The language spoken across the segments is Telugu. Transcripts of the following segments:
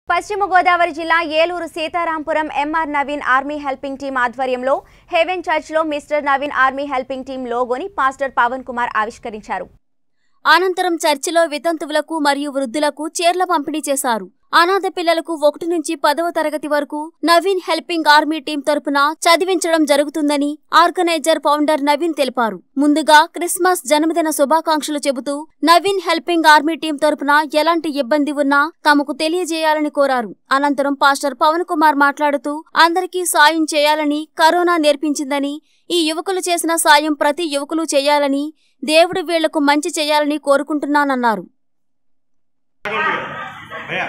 పశ్చిమ గోదావరి జిల్లా Eluru Seetharampuram MR Naveen army helping team ఆధ్వర్యంలో హెవెన్ చర్చ్లో mister Naveen army helping team లోగోని పాస్టర్ పవన్ కుమార్ ఆవిష్కరించారు అనంతరం చర్చిలో వితంతువులకు మరియు వృద్ధులకు చీరల పంపిణీ చేశారు అనాథ పిల్లలకు ఒకటి నుంచి పదవ తరగతి వరకు నవీన్ హెల్పింగ్ ఆర్మీ టీం తరపున చదివించడం జరుగుతుందని ఆర్గనైజర్ ఫౌండర్ నవీన్ తెలిపారు ముందుగా క్రిస్మస్ జన్మదిన శుభాకాంక్షలు చెబుతూ నవీన్ హెల్పింగ్ ఆర్మీ టీం తరపున ఎలాంటి ఇబ్బంది ఉన్నా తమకు తెలియజేయాలని కోరారు అనంతరం పాస్టర్ పవన్ కుమార్ మాట్లాడుతూ అందరికీ సాయం చేయాలని కరోనా నేర్పించిందని ఈ యువకులు చేసిన సాయం ప్రతి యువకులు చేయాలని దేవుడు వీళ్లకు మంచి చేయాలని కోరుకుంటున్నానన్నారు భయ్యా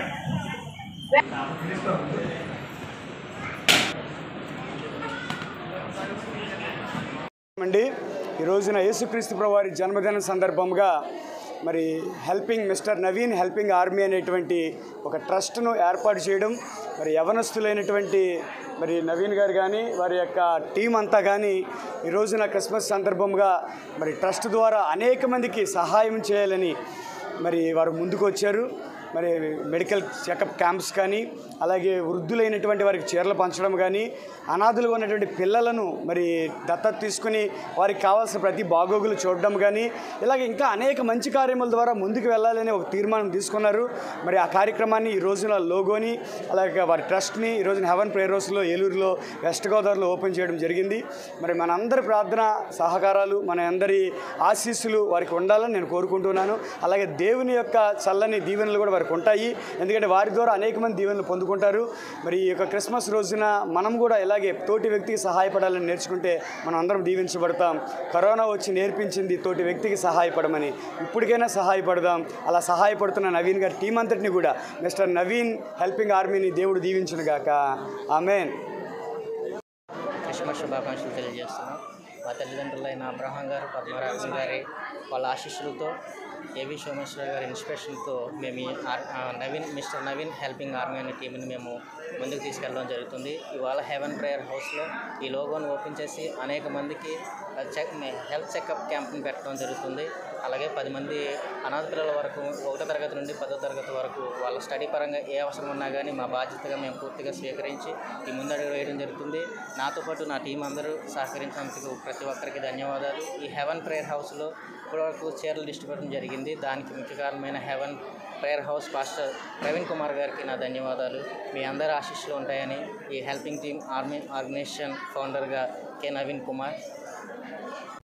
అండి ఈ రోజున యేసుక్రీస్తు ప్రభువారి జన్మదినం సందర్భంగా మరి helping mister Naveen helping army అనేటువంటి ఒక ట్రస్ట్ను ఏర్పాటు చేయడం మరి యవనస్తులైనటువంటి మరి నవీన్ గారు కానీ వారి యొక్క టీం అంతా కానీ ఈ రోజున క్రిస్మస్ సందర్భంగా మరి ట్రస్ట్ ద్వారా అనేక మందికి సహాయం చేయాలని మరి వారు ముందుకు వచ్చారు మరి మెడికల్ చెకప్ క్యాంప్స్ కానీ అలాగే వృద్ధులైనటువంటి వారికి చీరలు పంచడం కానీ అనాథులుగా ఉన్నటువంటి పిల్లలను మరి దత్తత తీసుకుని వారికి కావాల్సిన ప్రతి బాగోగులు చూడడం కానీ ఇలాగ ఇంకా అనేక మంచి కార్యముల ద్వారా ముందుకు వెళ్ళాలని ఒక తీర్మానం తీసుకున్నారు మరి ఆ కార్యక్రమాన్ని ఈ రోజున లోగోని అలాగే వారి ట్రస్ట్ని ఈ రోజున హెవెన్ ప్రేయర్ హౌస్లో ఏలూరులో వెస్ట్ గోదావరిలో ఓపెన్ చేయడం జరిగింది మరి మనందరి ప్రార్థన సహకారాలు మన అందరి ఆశీస్సులు వారికి ఉండాలని నేను కోరుకుంటున్నాను అలాగే దేవుని యొక్క చల్లని దీవెనలు కూడా వారికి ఉంటాయి ఎందుకంటే వారి ద్వారా అనేక మంది దీవెనలు పొందుకుంటారు మరి ఈ యొక్క క్రిస్మస్ రోజున మనం కూడా ఇలాగే తోటి వ్యక్తికి సహాయపడాలని నేర్చుకుంటే మనం అందరం దీవించబడతాం కరోనా వచ్చి నేర్పించింది తోటి వ్యక్తికి సహాయపడమని ఇప్పటికైనా సహాయపడదాం అలా సహాయపడుతున్న నవీన్ గారి టీం అంతటిని కూడా మిస్టర్ నవీన్ హెల్పింగ్ ఆర్మీని దేవుడు దీవించును గాక ఆమెన్ క్రిస్మస్ శుభాకాంక్షలు తెలియజేస్తున్నాం మా తల్లిదండ్రులైన అబ్రహాం గారు పద్మరాజన్ గారి వాళ్ళ ఆశీస్సులతో ఏవి సోమేశ్వర గారి ఇన్స్పిరేషన్తో మేము ఈ ఆర్- ఆ, Naveen mister Naveen helping army అనే టీంని మేము ముందుకు తీసుకెళ్ళడం జరుగుతుంది ఇవాళ హెవెన్ ప్రేయర్ హౌస్లో ఈ లోగోను ఓపెన్ చేసి అనేక మందికి ఆ, చెక్ హెల్త్ చెకప్ క్యాంప్ని పెట్టడం జరుగుతుంది అలాగే పది మంది అనాథ పిల్లల వరకు ఒకటో తరగతి నుండి పదో తరగతి వరకు వాళ్ళ స్టడీ పరంగా ఏ అవసరం ఉన్నా కానీ మా బాధ్యతగా మేము పూర్తిగా స్వీకరించి ఈ ముందడుగు వేయడం జరుగుతుంది నాతో పాటు నా టీం అందరూ సహకరించినందుకు ప్రతి ఒక్కరికి ధన్యవాదాలు ఈ హెవెన్ ప్రేయర్ హౌస్లో ఇప్పటివరకు చీరలు డిస్ట్రిబ్యూషన్ జరిగింది దానికి ముఖ్య కారణమైన heaven prayer house pastor Praveen Kumar గారికి నా ధన్యవాదాలు మీ అందరి ఆశీస్సులు ఉంటాయని ఈ హెల్పింగ్ టీమ్ ఆర్మీ ఆర్గనైజేషన్ ఫౌండర్గా కె నవీన్ కుమార్